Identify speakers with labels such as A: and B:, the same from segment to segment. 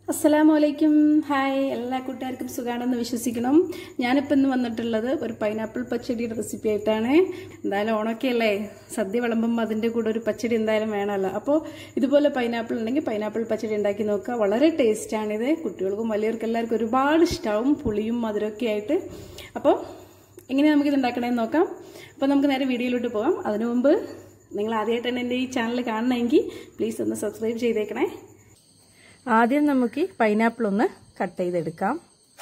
A: അസ്സലാമു അലൈക്കും ഹായ് എല്ലാ കൂട്ടുകാർക്കും സുഖാണെന്ന് വിശ്വസിക്കണം ഞാനിപ്പോൾ ഇന്ന് വന്നിട്ടുള്ളത് ഒരു പൈനാപ്പിൾ പച്ചടിയുടെ റെസിപ്പി ആയിട്ടാണ് എന്തായാലും ഓണമൊക്കെ അല്ലേ സദ്യ വിളമ്പുമ്പോൾ അതിൻ്റെ കൂടെ ഒരു പച്ചടി എന്തായാലും വേണമല്ലോ അപ്പോൾ ഇതുപോലെ പൈനാപ്പിൾ ഉണ്ടെങ്കിൽ പൈനാപ്പിൾ പച്ചടി ഉണ്ടാക്കി നോക്കുക വളരെ ടേസ്റ്റാണിത് കുട്ടികൾക്കും വലിയവർക്കും എല്ലാവർക്കും ഒരുപാട് ഇഷ്ടമാവും പുളിയും മധുരമൊക്കെ ആയിട്ട് അപ്പോൾ എങ്ങനെ നമുക്കിത് ഉണ്ടാക്കണമെന്ന് നോക്കാം അപ്പോൾ നമുക്ക് നേരെ വീഡിയോയിലോട്ട് പോകാം അതിനു മുമ്പ് നിങ്ങൾ ആദ്യമായിട്ടാണ് എൻ്റെ ഈ ചാനൽ കാണണമെങ്കിൽ പ്ലീസ് ഒന്ന് സബ്സ്ക്രൈബ് ചെയ്തേക്കണേ ആദ്യം നമുക്ക് പൈനാപ്പിൾ ഒന്ന് കട്ട് ചെയ്തെടുക്കാം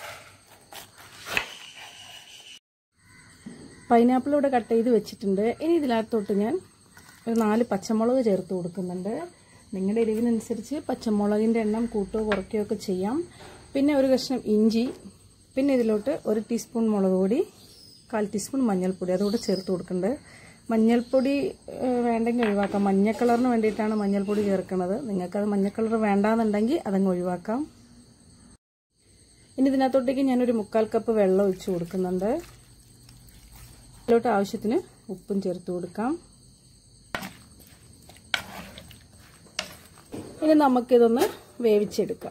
A: പൈനാപ്പിൾ ഇവിടെ കട്ട് ചെയ്ത് വെച്ചിട്ടുണ്ട് ഇനി ഇതിനകത്തോട്ട് ഞാൻ ഒരു നാല് പച്ചമുളക് ചേർത്ത് കൊടുക്കുന്നുണ്ട് നിങ്ങളുടെ എരിവിനനുസരിച്ച് പച്ചമുളകിൻ്റെ എണ്ണം കൂട്ടുകയോ കുറയ്ക്കുകയോ ഒക്കെ ചെയ്യാം പിന്നെ ഒരു കഷ്ണം ഇഞ്ചി പിന്നെ ഇതിലോട്ട് ഒരു ടീസ്പൂൺ മുളക് പൊടി കാൽ ടീസ്പൂൺ മഞ്ഞൾപ്പൊടി അതുകൂടെ ചേർത്ത് കൊടുക്കുന്നുണ്ട് മഞ്ഞൾപ്പൊടി വേണ്ടെങ്കിൽ ഒഴിവാക്കാം മഞ്ഞ കളറിന് വേണ്ടിയിട്ടാണ് മഞ്ഞൾപ്പൊടി ചേർക്കുന്നത് നിങ്ങൾക്കത് മഞ്ഞ കളർ വേണ്ടാന്നുണ്ടെങ്കിൽ അതങ്ങ് ഒഴിവാക്കാം ഇനി ഇതിനകത്തോട്ടേക്ക് ഞാനൊരു മുക്കാൽ കപ്പ് വെള്ളം ഒഴിച്ച് കൊടുക്കുന്നുണ്ട് അതിലോട്ട് ആവശ്യത്തിന് ഉപ്പും ചേർത്ത് കൊടുക്കാം ഇനി നമുക്കിതൊന്ന് വേവിച്ചെടുക്കാം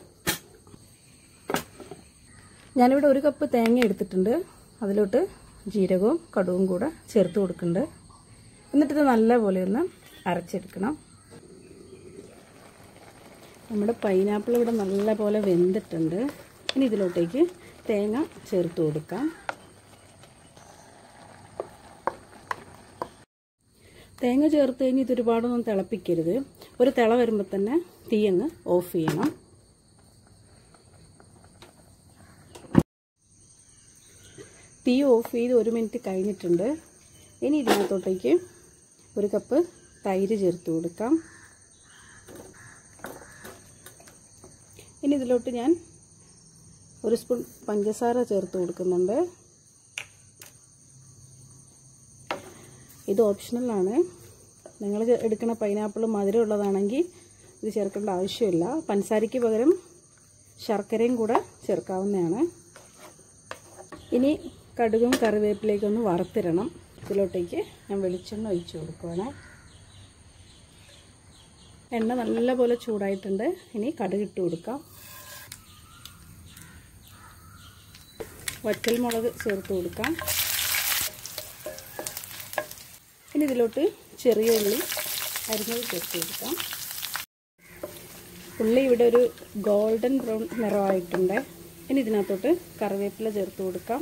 A: ഞാനിവിടെ ഒരു കപ്പ് തേങ്ങ എടുത്തിട്ടുണ്ട് അതിലോട്ട് ജീരകവും കടുവും കൂടെ ചേർത്ത് കൊടുക്കുന്നുണ്ട് എന്നിട്ടിത് നല്ലപോലെ ഒന്ന് അരച്ചെടുക്കണം നമ്മുടെ പൈനാപ്പിൾ ഇവിടെ നല്ലപോലെ വെന്തിട്ടുണ്ട് ഇനി ഇതിലോട്ടേക്ക് തേങ്ങ ചേർത്ത് കൊടുക്കാം തേങ്ങ ചേർത്ത് കഴിഞ്ഞ് ഇത് ഒരുപാടൊന്നും തിളപ്പിക്കരുത് ഒരു തിള വരുമ്പോൾ തന്നെ തീ അങ്ങ് ഓഫ് ചെയ്യണം തീ ഓഫ് ചെയ്ത് ഒരു മിനിറ്റ് കഴിഞ്ഞിട്ടുണ്ട് ഇനി ഇതിനകത്തോട്ടേക്ക് ഒരു കപ്പ് തൈര് ചേർത്ത് കൊടുക്കാം ഇനി ഇതിലോട്ട് ഞാൻ ഒരു സ്പൂൺ പഞ്ചസാര ചേർത്ത് കൊടുക്കുന്നുണ്ട് ഇത് ഓപ്ഷണലാണ് നിങ്ങൾ എടുക്കുന്ന പൈനാപ്പിൾ മധുരം ഉള്ളതാണെങ്കിൽ ഇത് ചേർക്കേണ്ട ആവശ്യമില്ല പഞ്ചസാരയ്ക്ക് പകരം ശർക്കരയും കൂടെ ചേർക്കാവുന്നതാണ് ഇനി കടുകും കറിവേപ്പിലേക്കും ഒന്ന് വറുത്തിടണം ഇതിലോട്ടേക്ക് ഞാൻ വെളിച്ചെണ്ണ ഒഴിച്ച് കൊടുക്കുവാണ് എണ്ണ നല്ലപോലെ ചൂടായിട്ടുണ്ട് ഇനി കടുക് ഇട്ട് കൊടുക്കാം വറ്റൽ മുളക് ചേർത്ത് കൊടുക്കാം ഇനി ഇതിലോട്ട് ചെറിയ ഉള്ളി അരിഞ്ഞത് ചേർത്ത് കൊടുക്കാം ഉള്ളി ഇവിടെ ഒരു ഗോൾഡൻ ബ്രൗൺ നിറമായിട്ടുണ്ട് ഇനി ഇതിനകത്തോട്ട് കറിവേപ്പില ചേർത്ത് കൊടുക്കാം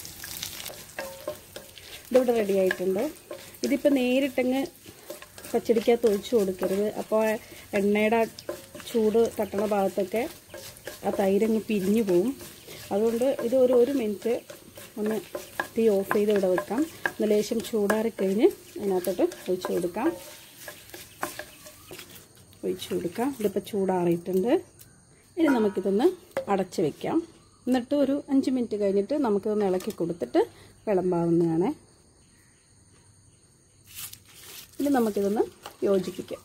A: ഇതിവിടെ റെഡി ആയിട്ടുണ്ട് ഇതിപ്പോൾ നേരിട്ടങ്ങ് പച്ചടിക്കകത്ത് ഒഴിച്ചു കൊടുക്കരുത് അപ്പോൾ എണ്ണയുടെ ചൂട് തട്ടണ ഭാഗത്തൊക്കെ ആ തൈരങ്ങ് പിരിഞ്ഞു പോവും അതുകൊണ്ട് ഇത് ഒരു ഒരു മിനിറ്റ് ഒന്ന് തീ ഓഫ് ചെയ്ത് ഇവിടെ വെക്കാം ഒന്ന് ലേശം ചൂടാറിക്കഴിഞ്ഞ് അതിനകത്തോട്ട് ഒഴിച്ചു കൊടുക്കാം ഒഴിച്ചു കൊടുക്കാം ഇതിപ്പോൾ ചൂടാറിയിട്ടുണ്ട് ഇനി നമുക്കിതൊന്ന് അടച്ച് വെക്കാം എന്നിട്ട് ഒരു അഞ്ച് മിനിറ്റ് കഴിഞ്ഞിട്ട് നമുക്കിതൊന്ന് ഇളക്കി കൊടുത്തിട്ട് വിളമ്പാവുന്നതാണ് ഇനി നമുക്കിതൊന്ന് യോജിപ്പിക്കാം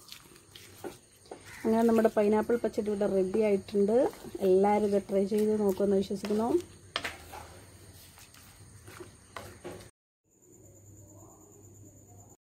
A: അങ്ങനെ നമ്മുടെ പൈനാപ്പിൾ പച്ചടി ഇവിടെ റെഡി ആയിട്ടുണ്ട് എല്ലാവരും ഇത് ട്രൈ ചെയ്ത് നോക്കുമെന്ന് വിശ്വസിക്കുന്നു